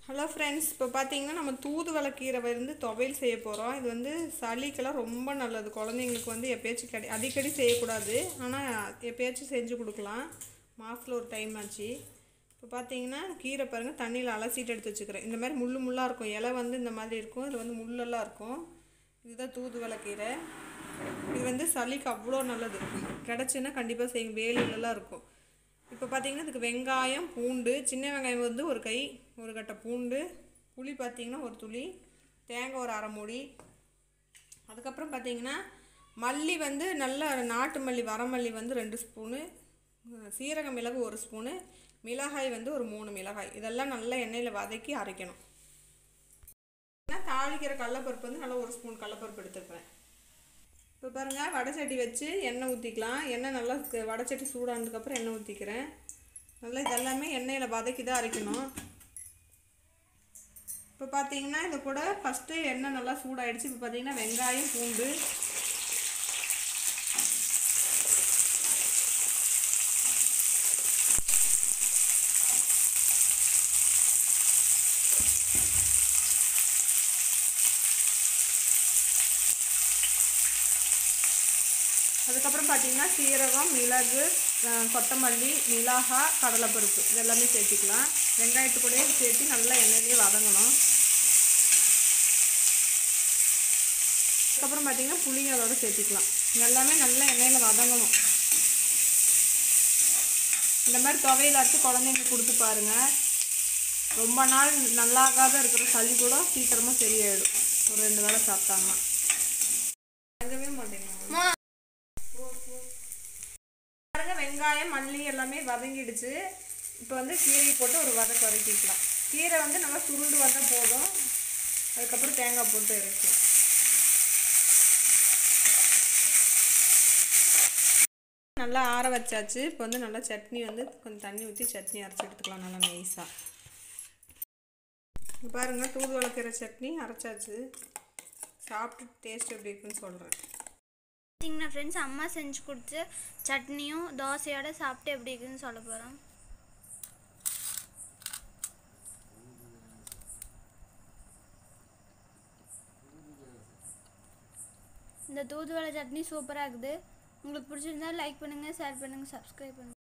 hello friends இப்போ பார்த்தீங்கன்னா நம்ம தூதுவளை கீரை வந்து துவையல் செய்ய போகிறோம் இது வந்து சளிக்கெல்லாம் ரொம்ப நல்லது குழந்தைங்களுக்கு வந்து எப்பயாச்சும் கிடை அடிக்கடி செய்யக்கூடாது ஆனால் எப்பயாச்சும் செஞ்சு கொடுக்கலாம் மாதத்தில் ஒரு டைம் ஆச்சு இப்போ பார்த்தீங்கன்னா கீரை பாருங்கள் தண்ணியில் அலசிட்டு எடுத்து வச்சுக்கிறேன் இந்த மாதிரி முள்ளு முள்ளாக இருக்கும் இலை வந்து இந்த மாதிரி இருக்கும் இது வந்து முள்ளெல்லாம் இருக்கும் இதுதான் தூதுவளை கீரை இது வந்து சளிக்கு அவ்வளோ நல்லது கிடச்சுன்னா கண்டிப்பாக செய்யுங்க வேலிலலாம் இருக்கும் இப்போ பார்த்தீங்கன்னா இதுக்கு வெங்காயம் பூண்டு சின்ன வெங்காயம் வந்து ஒரு கை ஒரு கட்டை பூண்டு புளி பார்த்தீங்கன்னா ஒரு துளி தேங்காய் ஒரு அரை மூடி அதுக்கப்புறம் பார்த்தீங்கன்னா மல்லி வந்து நல்ல நாட்டு மல்லி வரமல்லி வந்து ரெண்டு ஸ்பூனு அஹ் சீரக மிளகு ஒரு ஸ்பூனு மிளகாய் வந்து ஒரு மூணு மிளகாய் இதெல்லாம் நல்லா எண்ணெயில் வதக்கி அரைக்கணும் தாளிக்கிற கடலப்பருப்பு வந்து நல்லா ஒரு ஸ்பூன் கடலப்பருப்பு எடுத்துக்கிறேன் இப்போ பாருங்கள் வடைச்சட்டி வச்சு எண்ணெய் ஊற்றிக்கலாம் எண்ணெய் நல்லா கு- வடைச்சட்டி சூடானதுக்கப்புறம் எண்ணெய் ஊற்றிக்கிறேன் நல்லா இதெல்லாமே எண்ணெயில் வதக்கி தான் அரைக்கணும் இப்போ பார்த்தீங்கன்னா இது கூட ஃபஸ்ட்டு எண்ணெய் நல்லா சூடாயிடுச்சு இப்போ பார்த்தீங்கன்னா வெங்காயம் பூண்டு அதுக்கப்புறம் பார்த்தீங்கன்னா சீரகம் மிளகு அஹ், கொத்தமல்லி மிளகாய் கடலைப்பருப்பு இதெல்லாமே சேர்த்திக்கலாம் வெங்காயத்து கூடயே சேர்த்து நல்லா எண்ணெயிலேயே வதங்கணும் அதுக்கப்புறம் பார்த்தீங்கன்னா புளியும் அதோட சேர்த்திக்கலாம் எல்லாமே நல்லா எண்ணெயில் வதங்கணும் இந்த மாதிரி துவையல் அரைச்சி குழந்தைங்களுக்கு கொடுத்து பாருங்கள் ரொம்ப நாள் நல்லாகாத இருக்கிற சளி கூட சீக்கிரமாக சரியாயிடும் ஒரு ரெண்டு வேளை சாப்பிட்டாங்கன்னா வதங்கவே மாட்டேங்குது பாருங்க வெங்காயம் மல்லி எல்லாமே வதங்கிடுச்சு இப்போ வந்து கீரையை போட்டு ஒரு வதக்கு வதக்கிக்கலாம் கீரை வந்து நல்லா சுருண்டு வந்தால் போதும் அதுக்கப்புறம் தேங்காய் போட்டு இறக்கலாம் நல்லா ஆற வச்சாச்சு இப்போ வந்து நல்லா சட்னி வந்து கொஞ்சம் தண்ணி ஊற்றி சட்னி அரைச்சி எடுத்துக்கலாம் நல்லா நைஸாக இப்போ பாருங்கள் தூதுவளை கீரை சட்னி அரைச்சாச்சு சாப்பிட்டு டேஸ்ட் எப்படி இருக்குன்னு சொல்கிறேன் பார்த்தீங்கன்னா ஃப்ரெண்ட்ஸ் அம்மா செஞ்சு கொடுத்த சட்னியும் தோசையோட சாப்பிட்டு எப்படி இருக்குன்னு சொல்ல போகிறோம் இந்த தூதுவளை சட்னி சூப்பராக இருக்குது உங்களுக்கு பிடிச்சிருந்தா லைக் பண்ணுங்கள் ஷேர் பண்ணுங்கள் சப்ஸ்கிரைப் பண்ணுங்கள்